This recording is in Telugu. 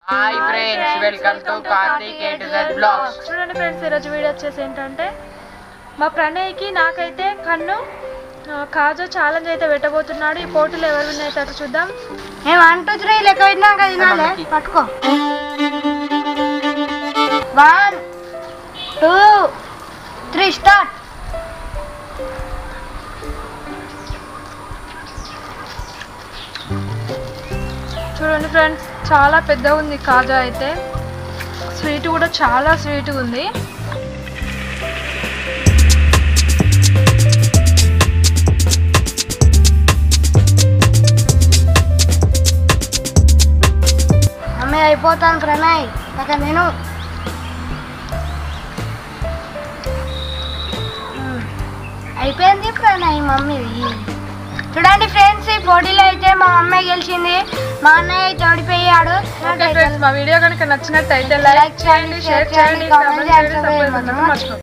hi friends welcome to Karthik A to Z blogs చూడండి ఫ్రెండ్స్ ఈరోజు వీడియో వచ్చేసి ఏంటంటే మా ప్రణయ్కి నాకైతే కన్ను ఆ, కాజో ఛాలెంజ్ అయితే పెట్టబోతున్నాడు ఈ పోటీలు ఎవరు విన్ అవుతారో చూద్దాం మేము వన్ టూ త్రీ లెక్క పెట్టినాక తినాలి పట్టుకో వన్ టూ త్రీ స్టార్ట్ చూడండి ఫ్రెండ్స్ చాలా పెద్దగా ఉంది కాజా అయితే స్వీట్ కూడా చాలా స్వీట్గా ఉంది మమ్మీ అయిపోతాను ప్రణయ్ ఒక నేను అయిపోయింది ప్రణయ్ మమ్మీది చూడండి ఫ్రెండ్స్ ఈ పోటీలో అయితే మా అమ్మాయి గెలిచింది మా అన్నయ్య అయితే ఓడిపోయాడు ఓకే ఫ్రెండ్స్ మా వీడియో కనుక నచ్చినట్టయితే లైక్ చేయండి షేర్ చేయండి కామెంట్ చేయండి సబ్స్క్రైబ్ చేయడం మర్చిపోకండి